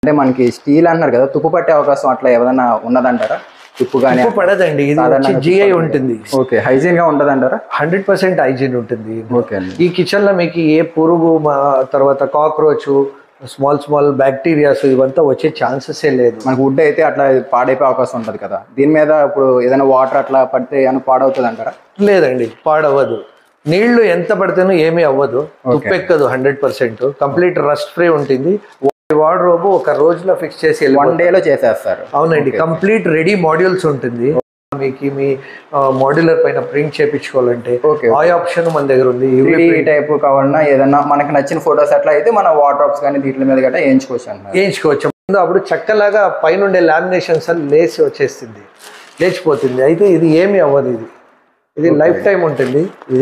అంటే మనకి స్టీల్ అన్నారు కదా తుప్పు పట్టే అవకాశం అట్లా ఏదైనా ఉన్నదంటారా తుప్పు కానీ ఉప్పు పడదండి ఇది వచ్చి సాధారణంగా జిఐ ఉంటుంది ఓకే హైజీన్ గా ఉండదంటారా హండ్రెడ్ పర్సెంట్ హైజీన్ ఉంటుంది ఓకే అండి ఈ కిచెన్ లో మీకు ఏ పురుగు మా తర్వాత కాక్రోచ్ స్మాల్ స్మాల్ బ్యాక్టీరియాస్ ఇవంతా వచ్చే ఛాన్సెస్ లేదు మనకు వుడ్ అయితే అట్లా పాడైపోయే అవకాశం ఉంటుంది కదా దీని మీద ఇప్పుడు ఏదైనా వాటర్ అట్లా పడితే ఏమైనా పాడవుతుంది అంటారా లేదండి పాడవ్వదు నీళ్లు ఎంత పడితేనో ఏమీ అవ్వదు తుప్పెక్కదు hundred percent complete rust free ఉంటుంది వార్డ్రోబ్ ఒక రోజులో ఫిక్స్ చేసి వన్ వెళ్ళిపోతుంది. డే లో చేసేస్తారు అవునండి కంప్లీట్ రెడీ మాడ్యూల్స్ ఉంటుంది మీకు మీ మాడ్యులర్ పైన ప్రింట్ చేపించుకోవాలంటే ఓకే ఆ ఆప్షన్ మన దగ్గర ఉంది ఈ టైప్ కావాలన్నా ఏదన్నా మనకి నచ్చిన ఫొటోస్ అట్లా అయితే మన వాటర్ కానీ దీంట్ల మీద గట్రా వేయించుకోవచ్చు అంటారు వేయించుకోవచ్చు ముందు అప్పుడు చక్కలాగా పైనుండే లామినేషన్స్ అని లేచి వచ్చేస్తుంది లేచిపోతుంది అయితే ఇది ఏమీ అవ్వదు ఇది ఇది లైఫ్ టైం ఉంటుంది ఇది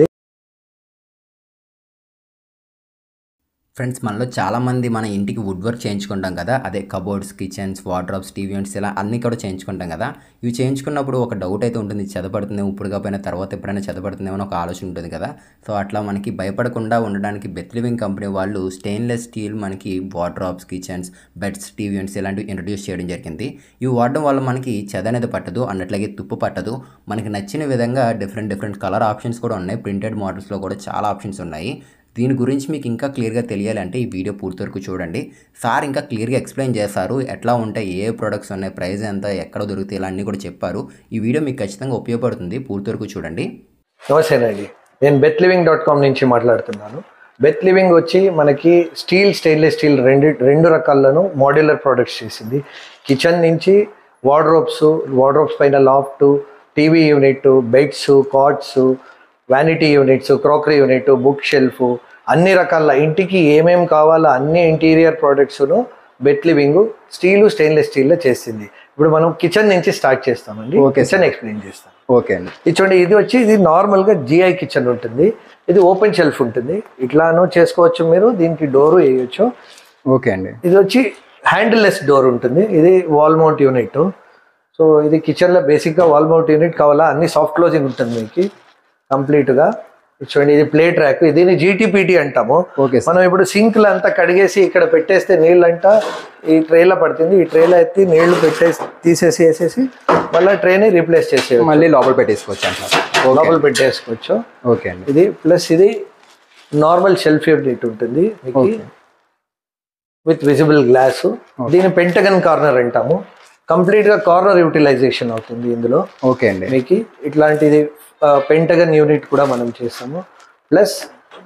ఫ్రెండ్స్ మనలో చాలామంది మన ఇంటికి వుడ్ వర్క్ చేయించుకుంటాం కదా అదే cupboards kitchens wardrobes TV units ఇలా అన్నీ కూడా చేయించుకుంటాం కదా ఇవి చేయించుకున్నప్పుడు ఒక డౌట్ అయితే ఉంటుంది చెదపడుతుంది ఇప్పుడు కాకపోయినా తర్వాత ఎప్పుడైనా చెదపడుతుందేమో అని ఒక ఆలోచన ఉంటుంది కదా సో అట్లా మనకి భయపడకుండా ఉండడానికి బెత్ లివింగ్ కంపెనీ వాళ్ళు స్టెయిన్లెస్ స్టీల్ మనకి wardrobes kitchens beds TV units ఇలాంటివి ఇంట్రడ్యూస్ చేయడం జరిగింది ఇవి వాడడం వల్ల మనకి చెద అనేది పట్టదు అన్నట్లాగే తుప్పు పట్టదు మనకి నచ్చిన విధంగా డిఫరెంట్ డిఫరెంట్ కలర్ ఆప్షన్స్ కూడా ఉన్నాయి ప్రింటెడ్ మోడల్స్లో కూడా చాలా ఆప్షన్స్ ఉన్నాయి దీని గురించి మీకు ఇంకా క్లియర్గా తెలియాలంటే ఈ వీడియో పూర్తి వరకు చూడండి సార్ ఇంకా క్లియర్గా ఎక్స్ప్లెయిన్ చేస్తారు ఎట్లా ఉంటాయి ఏ ప్రొడక్ట్స్ ఉన్నాయి ప్రైస్ ఎంత ఎక్కడ దొరుకుతాయి ఇలా అన్నీ కూడా చెప్పారు ఈ వీడియో మీకు ఖచ్చితంగా ఉపయోగపడుతుంది పూర్తి వరకు చూడండి నమస్తేనండి నేను బెత్ లివింగ్ డాట్ కామ్ నుంచి మాట్లాడుతున్నాను బెత్ లివింగ్ వచ్చి మనకి స్టీల్ స్టెయిన్లెస్ స్టీల్ రెండు రెండు రకాలను మాడ్యులర్ ప్రొడక్ట్స్ చేసింది కిచెన్ నుంచి వార్డ్రోబ్స్ వార్డ్రోబ్స్ పైన loft TV unit beds cots vanity units crockery unit book shelf అన్ని రకాల ఇంటికి ఏమేం కావాలో అన్ని ఇంటీరియర్ ప్రోడక్ట్స్ను బెత్ లివింగ్ స్టీలు స్టెయిన్లెస్ స్టీల్లో చేసింది ఇప్పుడు మనం కిచెన్ నుంచి స్టార్ట్ చేస్తామండి Okay, కిచెన్ ఎక్స్ప్లెయిన్ చేస్తాం ఓకే అండి ఇది చూడండి ఇది వచ్చి ఇది నార్మల్గా జిఐ కిచెన్ ఉంటుంది ఇది ఓపెన్ షెల్ఫ్ ఉంటుంది ఇట్లానూ చేసుకోవచ్చు మీరు దీనికి డోరు వేయొచ్చు ఓకే అండి ఇది వచ్చి హ్యాండిల్లెస్ డోర్ ఉంటుంది ఇది వాల్ మౌంట్ యూనిట్ సో ఇది కిచెన్లో బేసిక్గా వాల్ మౌంట్ యూనిట్ కావాలా అన్ని సాఫ్ట్ క్లోజింగ్ ఉంటుంది మీకు కంప్లీట్గా ఇది చూడండి ఇది ప్లేట్ ర్యాక్ దీన్ని జీటీపీటీ అంటాము ఓకే సార్ మనం ఇప్పుడు సింక్లు అంతా కడిగేసి ఇక్కడ పెట్టేస్తే నీళ్ళంట ఈ ట్రేలో పడుతుంది ఈ ట్రేలో ఎత్తి నీళ్లు పెట్టేసి తీసేసి వేసేసి మళ్ళీ ట్రేని రీప్లేస్ చేసేయచ్చు మళ్ళీ లోపల పెట్టేసుకోవచ్చు అంటారు ఓకే లోపల పెట్టేసుకోవచ్చు ఓకే అండి ఇది ప్లస్ ఇది నార్మల్ షెల్ఫ్ యూనిట్ ఉంటుంది మీకు ఓకే విత్ విజిబుల్ గ్లాస్ దీని పెంటగన్ కార్నర్ అంటాము కంప్లీట్ గా కార్నర్ యూటిలైజేషన్ అవుతుంది ఇందులో ఓకే అండి మీకు ఇట్లాంటిది పెంటగన్ యూనిట్ కూడా మనం చేస్తాము ప్లస్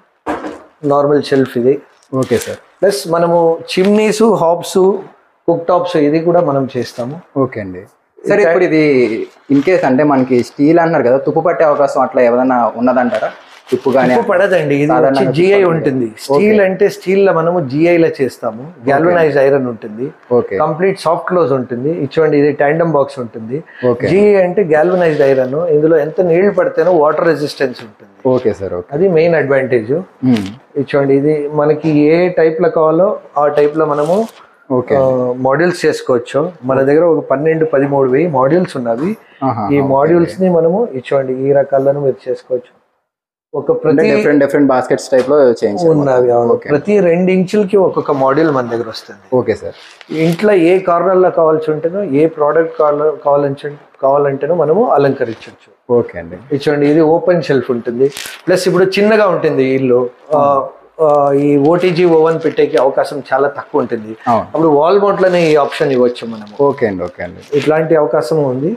నార్మల్ షెల్ఫ్ ఇది ఓకే సార్ ప్లస్ మనము చిమ్నీస్ హాబ్స్ కుక్ టాప్స్ ఇది కూడా మనం చేస్తాము ఓకే అండి సరే ఇప్పుడు ఇది ఇన్ కేస్ అంటే మనకి స్టీల్ అన్నారు కదా తుప్పు పట్టే అవకాశం అట్లా ఏదైనా ఉన్నదంటారా తుప్పు కానీ ఉప్పు పడదండి ఇది వచ్చి సాధారణంగా జిఐ తుప్పు ఉంటుంది స్టీల్ అంటే స్టీల్ లో మనము జిఐ లో చేస్తాము గ్యాల్వనైజ్ ఐరన్ ఉంటుంది ఓకే కంప్లీట్ సాఫ్ట్ క్లోజ్ ఉంటుంది ఇచ్చుకోండి ఇది టైండమ్ బాక్స్ ఉంటుంది ఓకే జిఐ అంటే గ్యాల్వనైజ్డ్ ఐరన్ ఇందులో ఎంత నీళ్లు పడితేనో వాటర్ రెసిస్టెన్స్ ఉంటుంది ఓకే సార్ ఓకే అది మెయిన్ అడ్వాంటేజ్ మ్మ్. ఇచ్చుకోండి ఇది మనకి ఏ టైప్ లో కావాలో ఆ టైప్ లో మనము ఓకే మాడ్యూల్స్ చేసుకోవచ్చు మన దగ్గర ఒక పన్నెండు పదిమూడు వెయ్యి మాడ్యూల్స్ ఉన్నవి ఆహా, ఈ ఓకే. మాడ్యూల్స్ ని మనము ఇచ్చుకోండి ఈ రకాలను మీరు చేసుకోవచ్చు ఒక అంటే ప్రతి డిఫరెంట్ డిఫరెంట్ బాస్కెట్స్ టైప్ లో చేంజ్ ఉన్నవి అవును. ఓకే ప్రతి రెండు ఇంచులకి ఒక్కొక్క మాడ్యూల్ మన దగ్గర వస్తుంది ఓకే సార్ ఇంట్లో ఏ కార్నర్ లో కావాల్సి ఉంటేనో ఏ ప్రోడక్ట్ కావాలంటే కావాలంటేనో మనము అలంకరించవచ్చు ఓకే అండి ఇచ్చండి ఇది ఓపెన్ షెల్ఫ్ ఉంటుంది ప్లస్ ఇప్పుడు చిన్నగా ఉంటుంది ఈ ఇల్లు ఆ, ఆ, ఈ ఓటీజీ ఓవెన్ పెట్టేకి అవకాశం చాలా తక్కువ ఉంటుంది అవును అప్పుడు వాల్ మౌంట్ లోనే ఈ ఆప్షన్ ఇవ్వచ్చు మనము ఓకే అండి ఓకే అండి ఇట్లాంటి అవకాశం ఉంది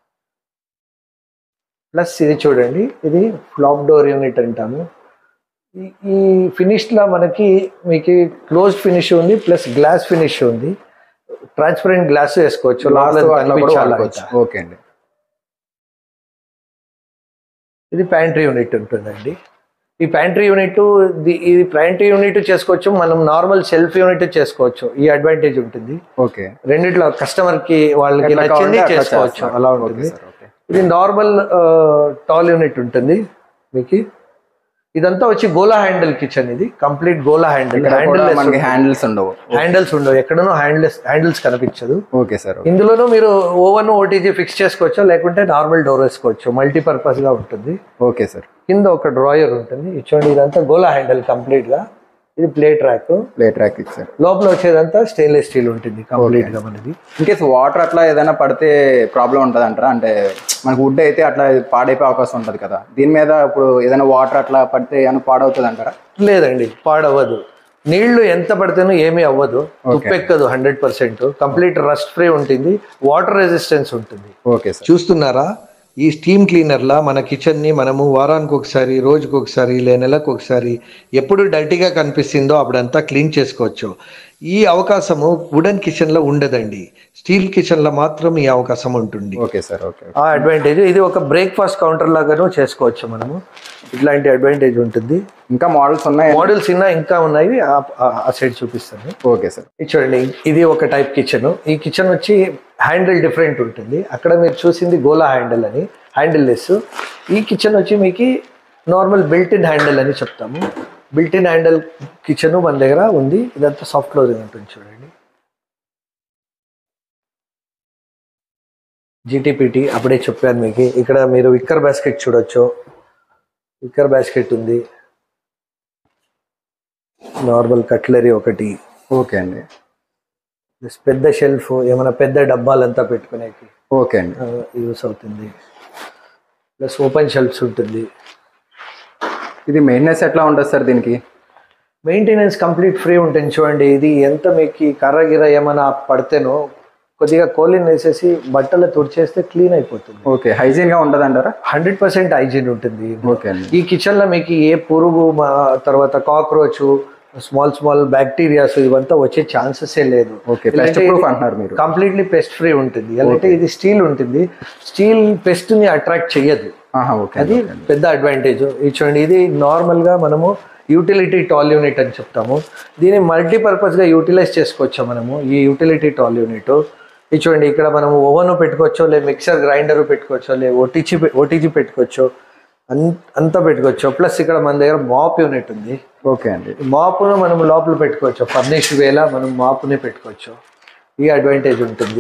ప్లస్ ఇది చూడండి ఇది ఫ్లాప్ డోర్ యూనిట్ అంటాము ఈ- ఈ ఫినిష్ లా మనకి మీకు క్లోజ్ ఫినిష్ ఉంది ప్లస్ గ్లాస్ ఫినిష్ ఉంది ట్రాన్స్పరెంట్ గ్లాస్ వేసుకోవచ్చు లోపల Glass అట్లా కూడా కనిపించాలి వాడుకోవచ్చు. అంట. ఓకే అండి ఇది ప్యాంట్రీ యూనిట్ ఉంటుందండి ఈ ప్యాంట్రీ యూనిట్ ఇది ప్యాంట్రీ యూనిట్ చేసుకోవచ్చు మనం నార్మల్ సెల్ఫ్ యూనిట్ చేసుకోవచ్చు ఈ అడ్వాంటేజ్ ఉంటుంది ఓకే రెండిట్లో కస్టమర్ కి వాళ్ళకి ఎట్లా నచ్చింది కావాలంటే అట్లా చేసుకోవచ్చు చేస్తారు. అలా ఓకే ఉంటుంది సార్, ఓకే. ఇది నార్మల్ టాల్ యూనిట్ ఉంటుంది మీకు ఇదంతా వచ్చి గోలా హ్యాండిల్ కిచెన్ ఇది కంప్లీట్ గోలా హ్యాండిల్ ఇక్కడ కూడా మనకి హ్యాండిల్ హ్యాండిల్స్ ఉండవు హ్యాండిల్స్ ఉండవు ఎక్కడనో హ్యాండిల్స్ హ్యాండిల్స్ కనిపించదు ఓకే సార్ ఓకే. ఇందులోనూ మీరు ఓవెన్ ఓటీజీ ఫిక్స్ చేసుకోవచ్చు లేకుంటే నార్మల్ డోర్ వేసుకోవచ్చు మల్టీపర్పస్ గా ఉంటుంది ఓకే సార్ కింద ఒక డ్రాయర్ ఉంటుంది ఇచ్చోండి ఇదంతా గోలా హ్యాండిల్ కంప్లీట్ గా ఇది ప్లేట్ ర్యాక్ ప్లేట్ ర్యాక్ ఇచ్చారు లోపల వచ్చేదంతా స్టెయిన్లెస్ స్టీల్ ఉంటుంది కంప్లీట్ గా మనది ఇన్ కేస్ వాటర్ అట్లా ఏదైనా పడితే ప్రాబ్లం ఉంటుంది అంటారా అంటే మనకు వుడ్ అయితే అట్లా పాడైపోయే అవకాశం ఉంటుంది కదా దీని మీద ఇప్పుడు ఏదైనా వాటర్ అట్లా పడితే ఏమైనా పాడవుతుంది అంటారా లేదండి పాడవ్వదు నీళ్లు ఎంత పడితేనో ఏమీ అవ్వదు తుప్పెక్కదు hundred percent complete rust free ఉంటుంది వాటర్ రెసిస్టెన్స్ ఉంటుంది ఓకే సార్ చూస్తున్నారా ఈ స్టీమ్ క్లీనర్లా మన కిచెన్ని మనము వారానికి ఒకసారి రోజుకి ఒకసారి లే నెలకు ఒకసారి ఎప్పుడు డర్టీగా కనిపిస్తుందో అప్పుడంతా క్లీన్ చేసుకోవచ్చు ఈ అవకాశము వుడెన్ కిచెన్లో ఉండదండి స్టీల్ కిచెన్లో మాత్రం ఈ అవకాశం ఉంటుంది ఓకే సార్ ఓకే ఆ అడ్వాంటేజ్ ఇది ఒక బ్రేక్ఫాస్ట్ కౌంటర్ లాగాను చేసుకోవచ్చు మనము ఇట్లాంటి అడ్వాంటేజ్ ఉంటుంది ఇంకా మోడల్స్ ఉన్నాయి మోడల్స్ ఇంకా ఇంకా ఉన్నాయి ఆ- ఆ- ఆ సైడ్ చూపిస్తాను ఓకే సార్ ఇది చూడండి ఇది ఒక టైప్ కిచెన్ ఈ కిచెన్ వచ్చి హ్యాండిల్ డిఫరెంట్ ఉంటుంది అక్కడ మీరు చూసింది గోలా హ్యాండిల్ అని హ్యాండిల్ లెస్ ఈ కిచెన్ వచ్చి మీకు నార్మల్ బిల్ట్ ఇన్ హ్యాండిల్ అని చెప్తాము బిల్ట్ ఇన్ హ్యాండిల్ కిచెన్ మన దగ్గర ఉంది ఇదంతా సాఫ్ట్ క్లోజింగ్ ఉంటుంది చూడండి జీటీపీటీ అప్పుడే చెప్పాను మీకు ఇక్కడ మీరు విక్కర్ బాస్కెట్ చూడొచ్చు విక్కర్ బాస్కెట్ ఉంది నార్మల్ కట్లరీ ఒకటి ఓకే అండి ప్లస్ పెద్ద షెల్ఫ్ ఏమైనా పెద్ద డబ్బాలంతా పెట్టుకునేకి ఓకే అండి యూస్ అవుతుంది ప్లస్ ఓపెన్ షెల్ఫ్స్ ఉంటుంది ఇది మెయింటెనెన్స్ ఎట్లా ఉంటుంది సార్ దీనికి మెయింటెనెన్స్ కంప్లీట్ ఫ్రీ ఉంటుంది చూడండి ఇది ఎంత మీకు కర్ర గిర ఏమైనా పడితేనో కొద్దిగా కోలిన్ వేసేసి బట్టలు తుడిచేస్తే క్లీన్ అయిపోతుంది ఓకే హైజీన్ గా ఉంటుంది అంటారా హండ్రెడ్ పర్సెంట్ హైజీన్ ఉంటుంది ఓకే అండి ఈ కిచెన్లో మీకు ఏ పురుగు మా- తర్వాత కాక్రోచ్ స్మాల్ స్మాల్ బ్యాక్టీరియాస్ ఇవంతా వచ్చే ఛాన్సెసే లేదు ఓకే పెస్ట్ ప్రూఫ్ అంటున్నారు మీరు కంప్లీట్లీ పెస్ట్ ఫ్రీ ఉంటుంది అంటే ఇది స్టీల్ ఉంటుంది స్టీల్ పెస్ట్ ని అట్రాక్ట్ చెయ్యదు ఆహా ఓకే అది పెద్ద అడ్వాంటేజ్ ఇది చూడండి ఇది నార్మల్ గా మనము యూటిలిటీ టాల్ యూనిట్ అని చెప్తాము దీన్ని మల్టీపర్పస్ గా యూటిలైజ్ చేసుకోవచ్చు మనము ఈ యూటిలిటీ టాల్ యూనిట్ ఇది చూడండి ఇక్కడ మనము ఓవెన్ పెట్టుకోవచ్చు లే మిక్సర్ గ్రైండర్ పెట్టుకోవచ్చు లే ఓటీజీ ఓటీజీ పెట్టుకోవచ్చు అన్- అంతా పెట్టుకోవచ్చు ప్లస్ ఇక్కడ మన దగ్గర మాప్ యూనిట్ ఉంది ఓకే అండి మాపును మనం లోపల పెట్టుకోవచ్చు ఫర్నిష్ వేలా మనం మాపుని పెట్టుకోవచ్చు ఈ అడ్వాంటేజ్ ఉంటుంది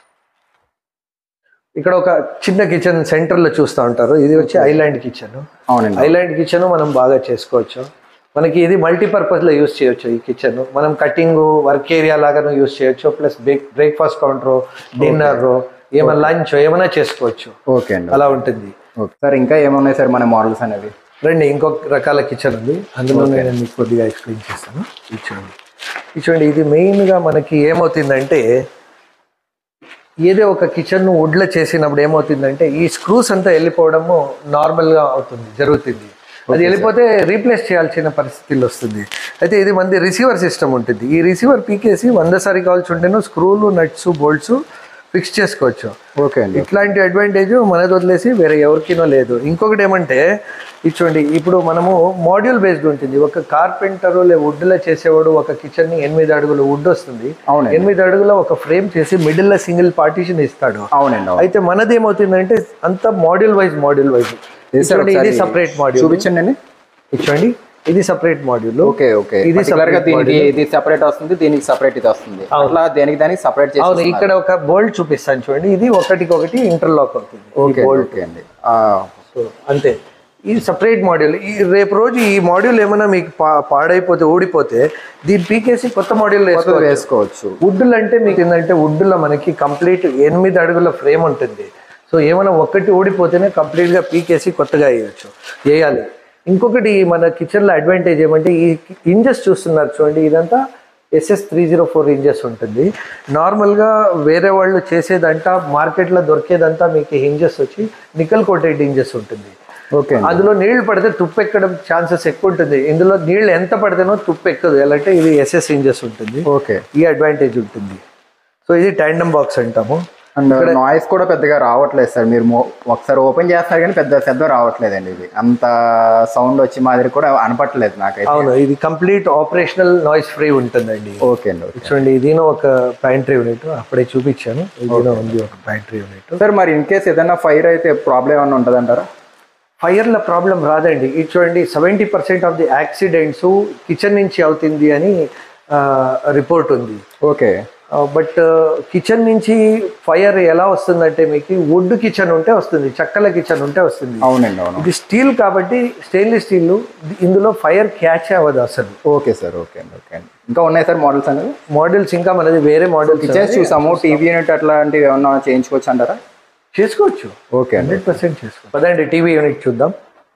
ఇక్కడ ఒక చిన్న కిచెన్ సెంటర్లో చూస్తూ ఉంటారు ఇది వచ్చి ఐలాండ్ కిచెన్ అవునండి ఐలాండ్ కిచెన్ మనం బాగా చేసుకోవచ్చు మనకి ఇది మల్టీపర్పస్లో యూస్ చేయొచ్చు ఈ కిచెన్ మనం కటింగ్ వర్క్ ఏరియా లాగాను యూస్ చేయొచ్చు plus break breakfast counter dinner ఏమైనా లంచ్ ఏమైనా చేసుకోవచ్చు ఓకే అండి అలా ఉంటుంది ఓకే సార్ ఇంకా ఏమున్నాయి సార్ మన మోడల్స్ అనేవి రండి ఇంకొక రకాల కిచెన్ ఉంది అందులో నేను మీకు కొద్దిగా ఎక్స్ప్లెయిన్ చేస్తాను ఇది చూడండి ఇది చూడండి ఇది మెయిన్గా మనకి ఏమవుతుందంటే ఏదో ఒక కిచెన్ వుడ్లో చేసినప్పుడు ఏమవుతుందంటే ఈ స్క్రూస్ అంతా వెళ్ళిపోవడము నార్మల్గా అవుతుంది జరుగుతుంది అది వెళ్ళిపోతే రీప్లేస్ చేయాల్సిన పరిస్థితులు వస్తుంది అయితే ఇది మంది రిసీవర్ సిస్టమ్ ఉంటుంది ఈ రిసీవర్ పీకేసి వంద సారి కావాల్సి ఉంటేనో స్క్రూలు నట్స్ బోల్ట్స్ ఫిక్స్ చేసుకోవచ్చు ఓకే అండి ఇట్లాంటి అడ్వాంటేజ్ మనది వదిలేసి వేరే ఎవరికినో లేదు ఇంకొకటి ఏమంటే ఇది చూడండి ఇప్పుడు మనము మాడ్యూల్ బేస్డ్ ఉంటుంది ఒక కార్పెంటర్ లే వుడ్లో చేసేవాడు ఒక కిచెన్ ని ఎనిమిది అడుగులు వుడ్ వస్తుంది అవునండి ఎనిమిది అడుగుల ఒక ఫ్రేమ్ చేసి మిడిల్ లో సింగిల్ పార్టీషన్ ఇస్తాడు అవునండి అవును అయితే మనది ఏమవుతుందంటే అంత మాడ్యూల్ వైజ్ మాడ్యూల్ వైజ్ ఇది సార్ ఇది ఒకసారి సపరేట్ మాడ్యూల్ చూపించండి అండి చూడండి ఇది సపరేట్ మాడ్యూల్ ఓకే ఓకే ఇది ఇది గా దీనికి ఇది సెపరేట్ వస్తుంది దీనికి సెపరేట్ ఇది వస్తుంది అట్లా దేనికి దానికి సెపరేట్ అవును చేసి ఇక్కడ ఒక బోల్ట్ చూపిస్తాను చూడండి ఇది ఒకటికి ఒకటి ఇంటర్లాక్ అవుతుంది ఓకే ఓకే అండి ఆ, సో అంతే ఇది సపరేట్ మాడ్యూల్ ఈ రేపు రోజు ఈ మాడ్యూల్ ఏమైనా మీకు పా- పాడైపోతే ఊడిపోతే దీన్ని పీకేసి కొత్త మాడ్యూల్ కొత్తది వేసుకోవచ్చు వుడ్లు అంటే మీకు ఏంటంటే వుడ్లో మనకి కంప్లీట్ ఎనిమిది అడుగుల ఫ్రేమ్ ఉంటుంది సో ఏమైనా ఒక్కటి ఊడిపోతేనే కంప్లీట్గా పీకేసి కొత్తగా వేయచ్చు వేయాలి ఇంకొకటి మన కిచెన్లో అడ్వాంటేజ్ ఏమంటే ఈ ఇంజెస్ చూస్తున్నారు చూడండి ఇదంతా SS three zero four hinges ఉంటుంది నార్మల్గా వేరే వాళ్ళు చేసేదంతా మార్కెట్లో దొరికేదంతా మీకు ఇంజెస్ వచ్చి నికల్ కోటెడ్ ఇంజెస్ ఉంటుంది ఓకే అండి అందులో నీళ్లు పడితే తుప్పు ఎక్కడం ఛాన్సెస్ ఎక్కువ ఉంటుంది ఇందులో నీళ్లు ఎంత పడితేనో తుప్పు ఎక్కదు ఎలా అంటే ఇది ఎస్ఎస్ ఇంజెస్ ఉంటుంది ఓకే ఈ అడ్వాంటేజ్ ఉంటుంది సో ఇది ట్యాండమ్ బాక్స్ అంటాము అండ్ నాయిస్ కూడా పెద్దగా రావట్లేదు సార్ మీరు మో- ఒకసారి ఓపెన్ చేస్తారు కానీ పెద్ద శబ్దం రావట్లేదండి ఇది అంత సౌండ్ వచ్చి మాదిరి కూడా అనపట్లేదు నాకైతే అవును ఇది కంప్లీట్ ఆపరేషనల్ నాయిస్ ఫ్రీ ఉంటుందండి ఓకే అండి ఓకే చూడండి ఇదినో ఒక ప్యాంట్రీ యూనిట్ అప్పుడే చూపించాను ఇదినో ఉంది ఒక ప్యాంట్రీ యూనిట్ సార్ మరి ఇన్ కేస్ ఏదైనా ఫైర్ అయితే ప్రాబ్లం ఏమైనా ఉంటుందంటారా ఫైర్ల ప్రాబ్లం రాదండి ఇది చూడండి seventy percent of the accidents kitchen నుంచి అవుతుంది అని రిపోర్ట్ ఉంది ఓకే బట్ కిచెన్ నుంచి ఫైర్ ఎలా వస్తుందంటే మీకు వుడ్ కిచెన్ ఉంటే వస్తుంది చెక్కల కిచెన్ ఉంటే వస్తుంది అవునండి అవును ఇది స్టీల్ కాబట్టి స్టెయిన్లెస్ స్టీల్ ఇందులో ఫైర్ క్యాచ్ అవ్వదు అసలు ఓకే సార్ ఓకే అండి ఓకే అండి ఇంకా ఉన్నాయి సార్ మోడల్స్ అనేది మోడల్స్ ఇంకా మనది వేరే మోడల్స్ కిచెన్స్ చూసాము టీవీ యూనిట్ అట్లాంటివి ఏమన్నా చేయించుకోవచ్చు అంటారా చేసుకోవచ్చు ఓకే అండి హండ్రెడ్ పర్సెంట్ చేసుకోవచ్చు పదండి టీవీ యూనిట్ చూద్దాం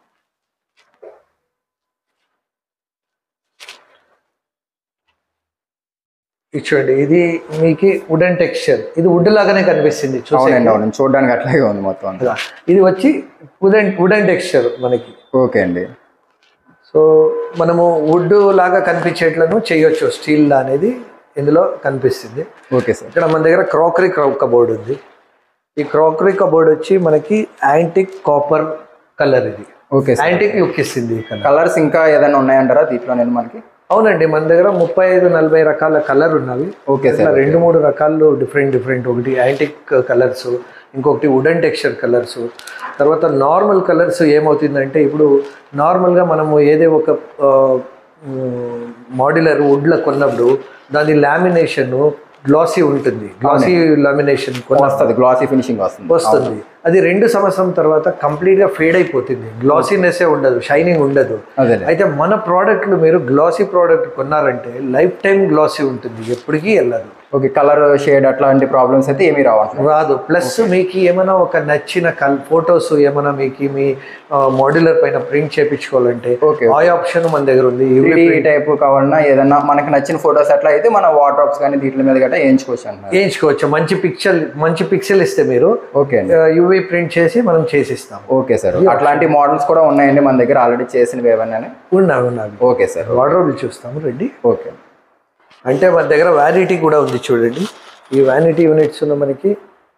ఇది చూడండి ఇది మీకు వుడెన్ టెక్స్చర్ ఇది వుడ్ లాగానే కనిపిస్తుంది చూసే అవునండి అవునండి చూడడానికి అట్లాగే ఉంది మొత్తం అంతా ఇది వచ్చి వుడెన్ వుడెన్ టెక్స్చర్ మనకి ఓకే అండి సో మనము వుడ్ లాగా కనిపించేట్లను చేయొచ్చు స్టీల్ అనేది ఇందులో కనిపిస్తుంది ఓకే సార్ ఇక్కడ మన దగ్గర క్రాకరీ కబోర్డ్ ఉంది ఈ క్రాకరీ కబోర్డ్ వచ్చి మనకి యాంటిక్ కాపర్ కలర్ ఇది ఓకే సార్ యాంటిక్ లుక్ ఇస్తుంది ఈ కలర్ కలర్స్ ఇంకా ఏదైనా ఉన్నాయంటారా దీంట్లో నేను మనకి అవునండి మన దగ్గర ముప్పై ఐదు నలభై రకాల కలర్ ఉన్నవి ఓకే ఇట్లా సార్ రెండు మూడు రకాలు డిఫరెంట్ డిఫరెంట్ ఒకటి యాంటిక్ కలర్స్ ఇంకొకటి వుడెన్ టెక్స్చర్ కలర్స్ తర్వాత నార్మల్ కలర్స్ ఏమవుతుందంటే ఇప్పుడు నార్మల్గా మనము ఏదే ఒక మాడ్యులర్ వుడ్లో కొన్నప్పుడు దాని లామినేషన్ గ్లాసీ ఉంటుంది గ్లాసీ లామినేషన్ కొన్న వస్తుంది గ్లాసీ ఫినిషింగ్ వస్తుంది వస్తుంది అది రెండు సంవత్సరం తర్వాత కంప్లీట్ గా ఫేడ్ అయిపోతుంది గ్లాసీనెస్ ఉండదు షైనింగ్ ఉండదు అదే అయితే మన ప్రోడక్ట్లు మీరు గ్లాసీ ప్రోడక్ట్ కొన్నారంటే లైఫ్ టైం గ్లాసీ ఉంటుంది ఎప్పటికీ వెళ్ళదు ఓకే కలర్ షేడ్ అట్లాంటి ప్రాబ్లమ్స్ అయితే ఏమీ రావండి రాదు ప్లస్ మీకు ఏమైనా ఒక నచ్చిన కల్ ఫొటోస్ ఏమైనా మీకు మీ మాడ్యులర్ పైన ప్రింట్ చేయించుకోవాలంటే ఓకే ఆ ఆప్షన్ మన దగ్గర ఉంది ఈ టైప్ కావాలన్నా ఏదన్నా మనకి నచ్చిన ఫొటోస్ అట్లా అయితే మన వాట్రాప్స్ కానీ దీంట్ల మీద గట్రా వేయించుకోవచ్చు అంటున్నారు వేయించుకోవచ్చు మంచి పిక్చర్ మంచి పిక్చర్ ఇస్తే మీరు ఓకే అండి యూవీ ప్రింట్ చేసి మనం చేసిస్తాం ఓకే సార్ అట్లాంటి మోడల్స్ కూడా ఉన్నాయండి మన దగ్గర ఆల్రెడీ చేసినవి ఏమన్నా ఉన్నాయి ఉన్నాయి ఓకే సార్ వార్డ్రోబ్ చూస్తాము రెడ్డి ఓకే అంటే మన దగ్గర వ్యానిటీ కూడా ఉంది చూడండి ఈ వ్యానిటీ యూనిట్స్ ఉన్న మనకి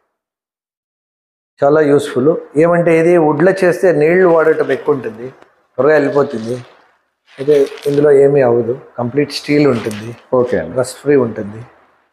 చాలా యూస్ఫుల్ ఏమంటే ఇది వుడ్లో చేస్తే నీళ్లు వాడటం ఎక్కువ ఉంటుంది త్వరగా వెళ్ళిపోతుంది అయితే ఇందులో ఏమీ అవ్వదు కంప్లీట్ స్టీల్ ఉంటుంది ఓకే అండి రస్ట్ ఫ్రీ ఉంటుంది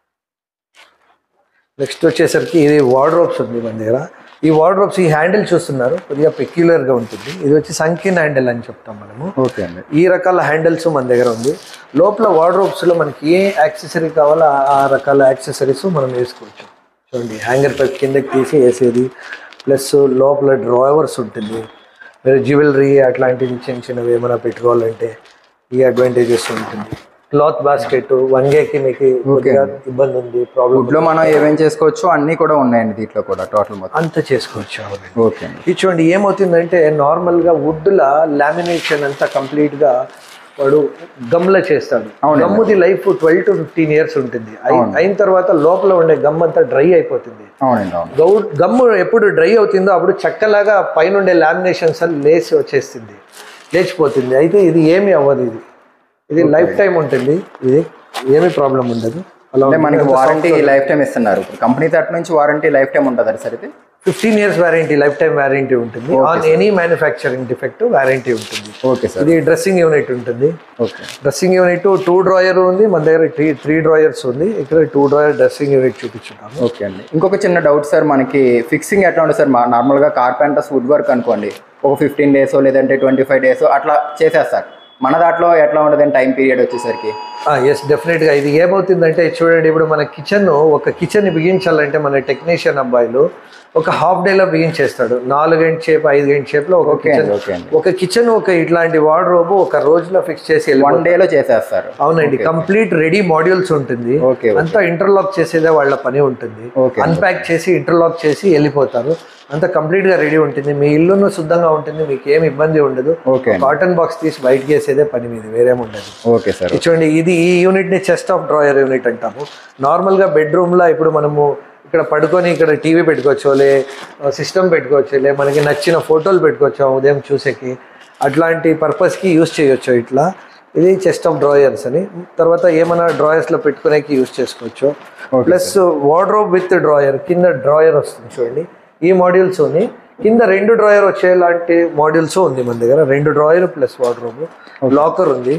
నెక్స్ట్ వచ్చేసరికి ఇది వార్డ్రోబ్స్ ఉంది మన దగ్గర ఈ వార్డ్రోబ్స్ ఈ హ్యాండిల్ చూస్తున్నారు కొద్దిగా పెక్యులర్గా ఉంటుంది ఇది వచ్చి సంకీన్ హ్యాండిల్ అని చెప్తాం మనము ఓకే అండి ఈ రకాల హ్యాండిల్స్ మన దగ్గర ఉంది లోపల వార్డ్రోబ్స్లో మనకి ఏ యాక్సెసరీ కావాలో ఆ- ఆ రకాల యాక్సెసరీస్ మనం వేసుకోవచ్చు చూడండి హ్యాంగర్ పైప్ కిందకి తీసి వేసేది ప్లస్ లోపల డ్రావర్స్ ఉంటుంది మీరు జ్యువెలరీ అట్లాంటివి చిన్న చిన్నవి ఏమైనా పెట్టుకోవాలంటే ఈ అడ్వాంటేజెస్ ఉంటుంది క్లాత్ బాస్కెట్ వంగేకి మీకు కొద్దిగా ఇబ్బంది ఉంది ప్రాబ్లం వుడ్లో మనం ఏమేం చేసుకోవచ్చు అన్నీ కూడా ఉన్నాయండి దీంట్లో కూడా టోటల్ మొత్తం అంత చేసుకోవచ్చు అవునండి ఓకే అండి ఇది చూడండి ఏమవుతుందంటే నార్మల్గా వుడ్లా లామినేషన్ అంతా కంప్లీట్గా వాడు గమ్లో చేస్తాడు గమ్ముది life twelve to fifteen years ఉంటుంది అయి- అయిన తర్వాత లోపల ఉండే గమ్ అంతా డ్రై అయిపోతుంది అవునండి అవును గౌ గమ్ము ఎప్పుడు డ్రై అవుతుందో అప్పుడు చక్కలాగా పైన ఉండే లామినేషన్స్ అని లేచి వచ్చేస్తుంది లేచిపోతుంది అయితే ఇది ఏమీ అవ్వదు ఇది ఇది లైఫ్ టైం ఉంటుంది ఇది ఏమీ ప్రాబ్లం ఉండదు అలా అంటే మనకి వారంటీ లైఫ్ టైం ఇస్తున్నారు ఇప్పుడు కంపెనీ తరపు నుంచి వారంటీ లైఫ్ టైం ఉంటుంది సార్ ఇది fifteen years warranty life time warranty ఉంటుంది on any manufacturing defect warranty ఉంటుంది ఓకే సార్ ఇది డ్రెస్సింగ్ యూనిట్ ఉంటుంది okay dressing unit two drawer ఉంది మన దగ్గర త్రీ త్రీ డ్రాయర్స్ ఉంది ఇక్కడ టూ డ్రాయర్ డ్రెస్సింగ్ యూనిట్ చూపించున్నాము ఓకే అండి ఇంకొక చిన్న డౌట్ సార్ మనకి ఫిక్సింగ్ ఎట్లా ఉంటుంది సార్ మా నార్మల్గా కార్పెంటర్స్ వుడ్ వర్క్ అనుకోండి ఒక ఫిఫ్టీన్ డేస్ లేదంటే ట్వంటీ ఫైవ్ డేస్ అట్లా చేసేస్తారు మన దాంట్లో ఎట్లా ఉంటుంది టైం పీరియడ్ వచ్చేసరికి ఎస్ డెఫినెట్గా ఇది ఏమవుతుందంటే చూడండి ఇప్పుడు మన కిచెన్ ఒక కిచెన్ బిగించాలంటే మన టెక్నీషియన్ అబ్బాయిలు ఒక హాఫ్ డేలో బిగించేస్తాడు నాలుగు గంట సేపు ఐదు గంట సేపులో ఒక ఓకే కిచెన్ అండి ఓకే అండి ఒక కిచెన్ ఒక ఇట్లాంటి వార్డ్రోబ్ ఒక రోజులో ఫిక్స్ చేసి వెళ్ళిపోతాడు. వన్ డేలో చేసేస్తారు అవునండి కంప్లీట్ రెడీ మాడ్యూల్స్ ఉంటుంది ఓకే అంతా ఇంటర్లాక్ చేసేదే వాళ్ళ పని ఉంటుంది ఓకే అన్ప్యాక్ చేసి ఇంటర్లాక్ చేసి వెళ్ళిపోతారు అంత కంప్లీట్ గా రెడీ ఉంటుంది మీ ఇల్లును శుద్ధంగా ఉంటుంది మీకు ఏం ఇబ్బంది ఉండదు ఓకే అండి కాటన్ బాక్స్ తీసి బయటకి వేసేదే పని మీది వేరేం ఉండదు ఓకే సార్ ఇది చూడండి ఇది ఈ యూనిట్ ని చెస్ట్ ఆఫ్ డ్రాయర్ యూనిట్ అంటాము నార్మల్ గా బెడ్రూమ్ లో ఇప్పుడు మనము ఇక్కడ పడుకొని ఇక్కడ టీవీ పెట్టుకోవచ్చు లే సిస్టమ్ పెట్టుకోవచ్చు లే మనకి నచ్చిన ఫోటోలు పెట్టుకోవచ్చు ఉదయం చూసేకి అట్లాంటి పర్పస్కి యూస్ చేయొచ్చు ఇట్లా ఇది చెస్ట్ ఆఫ్ డ్రాయర్స్ అని తర్వాత ఏమైనా డ్రాయర్స్లో పెట్టుకునేకి యూస్ చేసుకోవచ్చు ప్లస్ వార్డ్రోబ్ విత్ డ్రాయర్ కింద డ్రాయర్ వస్తుంది చూడండి ఈ మాడ్యూల్స్ ఉన్నాయి కింద రెండు డ్రాయర్ వచ్చేలాంటి మాడ్యూల్స్ ఉంది మన దగ్గర రెండు డ్రాయర్ ప్లస్ వార్డ్రోబ్ లాకర్ ఉంది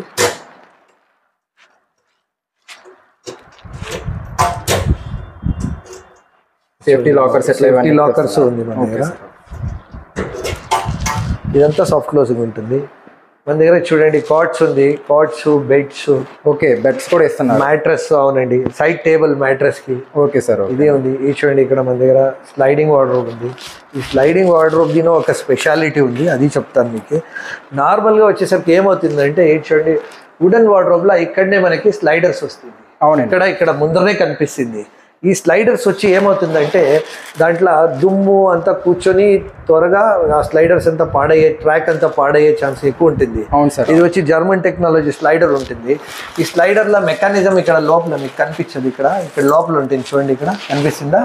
సేఫ్టీ లాకర్స్ ఎట్లా సేఫ్టీ ఇవన్నీ లాకర్స్ ఉంది మన దగ్గర ఇదంతా సాఫ్ట్ క్లోజింగ్ ఉంటుంది మన దగ్గర చూడండి కాట్స్ ఉంది కాట్స్ బెడ్స్ ఓకే బెడ్స్ కూడా ఇస్తున్నారు మ్యాట్రస్ అవునండి సైడ్ టేబుల్ మ్యాట్రస్ కి ఓకే సార్ ఓకే ఇదే ఉంది ఈ చూడండి ఇక్కడ మన దగ్గర స్లైడింగ్ వార్డ్రోబ్ ఉంది ఈ స్లైడింగ్ వార్డ్రోబ్ దీని ఒక స్పెషాలిటీ ఉంది అది చెప్తాను మీకు నార్మల్గా వచ్చేసరికి ఏమవుతుందంటే ఈ చూడండి వుడెన్ వార్డ్రోబ్లో ఇక్కడనే మనకి స్లైడర్స్ వస్తుంది అవునండి ఇక్కడ ఇక్కడ ముందరనే కనిపిస్తుంది ఈ స్లైడర్స్ వచ్చి ఏమవుతుందంటే దాంట్లో దుమ్ము అంతా కూర్చొని త్వరగా ఆ స్లైడర్స్ అంతా పాడయ్యే ట్రాక్ అంతా పాడయ్యే ఛాన్స్ ఎక్కువ ఉంటుంది అవును సార్ ఇది వచ్చి జర్మన్ టెక్నాలజీ స్లైడర్ ఉంటుంది ఈ స్లైడర్ల మెకానిజం ఇక్కడ లోపల మీకు కనిపించదు ఇక్కడ ఇక్కడ లోపల ఉంటుంది చూడండి ఇక్కడ కనిపిస్తుందా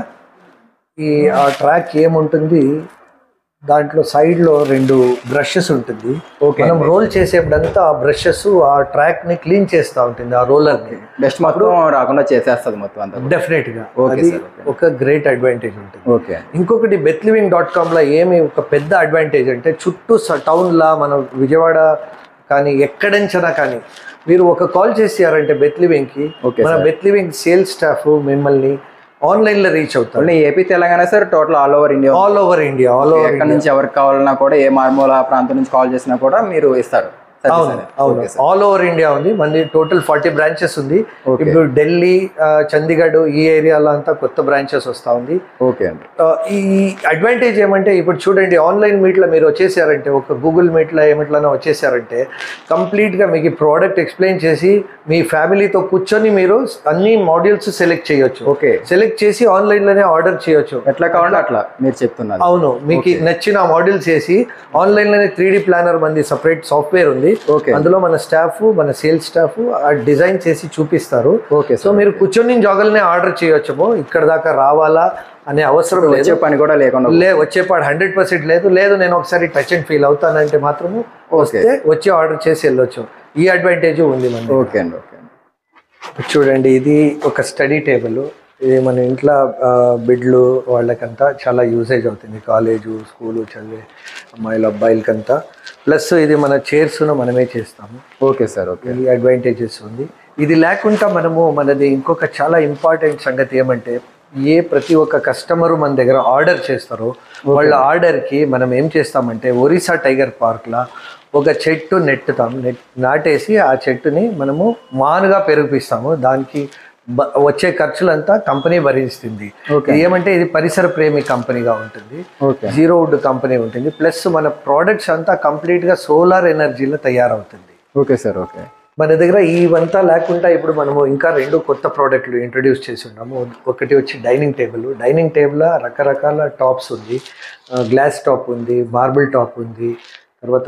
ఈ ఆ ట్రాక్ ఏముంటుంది దాంట్లో side లో రెండు బ్రషెస్ ఉంటుంది Okay. మనం రోల్ చేసేప్పుడంతా ఆ బ్రషెస్ ఆ ట్రాక్ ని క్లీన్ చేస్తూ ఉంటుంది ఆ రోలర్ ని బెస్ట్ మొత్తం రాకుండా చేసేస్తుంది మొత్తం అంతా డెఫినెట్ గా Okay, అది sir, ఒక గ్రేట్ అడ్వాంటేజ్ ఉంటుంది ఓకే ఇంకొకటి బెత్లివింగ్ డాట్ కామ్లో ఏమి ఒక పెద్ద అడ్వాంటేజ్ అంటే చుట్టూ స- టౌన్లా మన విజయవాడ కానీ ఎక్కడించినా కానీ మీరు ఒక కాల్ చేసారంటే బెత్లివింగ్కి Okay, మన బెత్లివింగ్ సేల్స్ స్టాఫ్ మిమ్మల్ని ఆన్లైన్లో రీచ్ అవుతారు only AP Telangana sir total all over India all over India all over ఎక్కడి నుంచి ఎవరికి కావాలన్నా కూడా ఏ మారుమూల ప్రాంతం నుంచి కాల్ చేసినా కూడా మీరు ఇస్తారు Service అవును అనేది. అవును Okay, sir. All over India ఉంది మనది టోటల్ ఫార్టీ బ్రాంచెస్ ఉంది Okay. ఇప్పుడు ఢిల్లీ ఆ, చండీగఢ్ ఈ ఏరియాలో అంతా కొత్త బ్రాంచెస్ వస్తూ ఉంది ఓకే అండి ఆ, ఈ అడ్వాంటేజ్ ఏమంటే ఇప్పుడు చూడండి ఆన్లైన్ మీట్లో మీరు వచ్చేసారంటే ఒక గూగుల్ మీట్లో ఏమిట్లనో వచ్చేసారంటే కంప్లీట్గా మీకు ఈ ప్రోడక్ట్ ఎక్స్ప్లెయిన్ చేసి మీ ఫ్యామిలీతో కూర్చొని మీరు అన్ని మాడ్యూల్స్ సెలెక్ట్ చేయొచ్చు ఓకే సెలెక్ట్ చేసి ఆన్లైన్లోనే ఆర్డర్ చేయొచ్చు ఎట్లా కావాలంటే అట్లా మీరు చెప్తున్నారు అవును మీకు నచ్చిన మాడ్యూల్స్ చేసి ఆన్లైన్లోనే త్రీ డి ప్లానర్ మంది సపరేట్ సాఫ్ట్వేర్ ఉంది ఓకే అందులో మన స్టాఫ్ మన సేల్స్ స్టాఫ్ ఆ డిజైన్ చేసి చూపిస్తారు ఓకే సో మీరు కూర్చొని జాగల్నే ఆర్డర్ చేయొచ్చు ఇక్కడ దాకా రావాలా అనే అవసరం లేదు వచ్చే పని కూడా లేకుండా లే వచ్చేపాడు హండ్రెడ్ పర్సెంట్ లేదు లేదు నేను ఒకసారి టచ్ అండ్ ఫీల్ అవుతానంటే మాత్రము వస్తే వచ్చి ఆర్డర్ చేసి వెళ్ళొచ్చు ఈ అడ్వాంటేజ్ ఉంది మన ఓకే అండి ఓకే అండి చూడండి ఇది ఒక స్టడీ టేబుల్ ఇది మన ఇంట్లో ఆ, బిడ్లు వాళ్ళకంతా చాలా యూసేజ్ అవుతుంది కాలేజు స్కూలు చదివే అమ్మాయిలు అబ్బాయిలకంతా ప్లస్ ఇది మన చైర్స్ను మనమే చేస్తాము ఓకే సార్ ఓకే ఈ అడ్వాంటేజెస్ ఉంది ఇది లేకుండా మనము మనది ఇంకొక చాలా ఇంపార్టెంట్ సంగతి ఏమంటే ఏ ప్రతి ఒక్క కస్టమర్ మన దగ్గర ఆర్డర్ చేస్తారో వాళ్ళ ఆర్డర్కి మనం ఏం చేస్తామంటే ఒరిస్సా టైగర్ పార్క్లో ఒక చెట్టు నెట్టుతాం నెట్ నాటేసి ఆ చెట్టుని మనము మానుగా పెరిగిపిస్తాము దానికి బ- వచ్చే ఖర్చులంతా కంపెనీ భరిస్తుంది ఇది ఏమంటే ఇది పరిసర ప్రేమి కంపెనీగా ఉంటుంది ఓకే జీరో వుడ్ కంపెనీ ఉంటుంది ప్లస్ మన ప్రోడక్ట్స్ అంతా కంప్లీట్గా సోలార్ ఎనర్జీలో తయారవుతుంది ఓకే సార్ ఓకే మన దగ్గర ఇవంతా లేకుండా ఇప్పుడు మనము ఇంకా రెండు కొత్త ప్రోడక్ట్లు ఇంట్రడ్యూస్ చేసి ఉన్నాము ఒకటి వచ్చి డైనింగ్ టేబుల్ డైనింగ్ టేబుల్ రకరకాల టాప్స్ ఉంది గ్లాస్ టాప్ ఉంది మార్బుల్ టాప్ ఉంది తర్వాత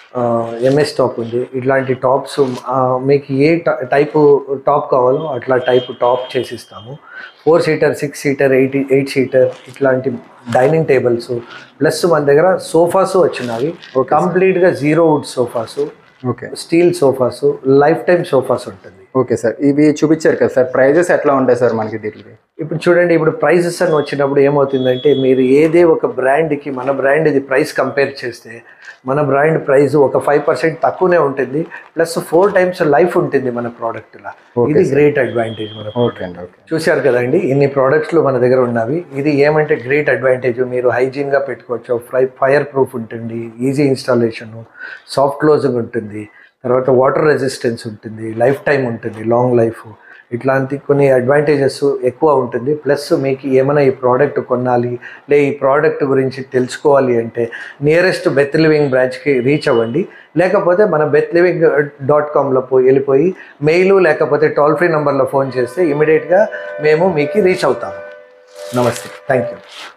ఎంఎస్ టాప్ ఉంది ఇట్లాంటి టాప్స్ మీకు ఏ టైపు టాప్ కావాలో అట్లా టైపు టాప్ చేసిస్తాము four seater six seater eight eight seater ఇట్లాంటి డైనింగ్ టేబుల్స్ ప్లస్ మన దగ్గర సోఫాస్ వచ్చినవి కంప్లీట్గా zero wood sofas okay steel sofas life time sofas ఉంటుంది ఓకే సార్ ఇవి చూపించారు కదా సార్ ప్రైజెస్ ఎట్లా ఉంటాయి సార్ మనకి దీనికి ఇప్పుడు చూడండి ఇప్పుడు ప్రైజెస్ అని వచ్చినప్పుడు ఏమవుతుందంటే మీరు ఏదే ఒక బ్రాండ్కి మన బ్రాండ్ ఇది ప్రైస్ కంపేర్ చేస్తే మన బ్రాండ్ ప్రైస్ ఒక ఫైవ్ పర్సెంట్ తక్కువనే ఉంటుంది ప్లస్ ఫోర్ టైమ్స్ లైఫ్ ఉంటుంది మన ప్రోడక్ట్లో ఇది గ్రేట్ అడ్వాంటేజ్ మన ఓకే అండి ఓకే చూశారు కదండి ఇన్ని ప్రోడక్ట్స్లు మన దగ్గర ఉన్నవి ఇది ఏమంటే గ్రేట్ అడ్వాంటేజ్ మీరు హైజీన్గా పెట్టుకోవచ్చు ఫ్రై ఫైర్ ప్రూఫ్ ఉంటుంది ఈజీ ఇన్స్టాలేషన్ సాఫ్ట్ క్లోజింగ్ ఉంటుంది తర్వాత వాటర్ రెసిస్టెన్స్ ఉంటుంది లైఫ్ టైం ఉంటుంది లాంగ్ లైఫ్ ఇట్లాంటి కొన్ని అడ్వాంటేజెస్ ఎక్కువ ఉంటుంది ప్లస్ మీకు ఏమైనా ఈ ప్రోడక్ట్ కొనాలి లే ఈ ప్రోడక్ట్ గురించి తెలుసుకోవాలి అంటే నియరెస్ట్ బెత్ లివింగ్ బ్రాంచ్కి రీచ్ అవ్వండి లేకపోతే మన బెత్ లివింగ్ డాట్ కామ్లో పోయి వెళ్ళిపోయి మెయిల్ లేకపోతే టోల్ ఫ్రీ నెంబర్లో ఫోన్ చేస్తే ఇమీడియట్గా మేము మీకు రీచ్ అవుతాము నమస్తే థ్యాంక్ యూ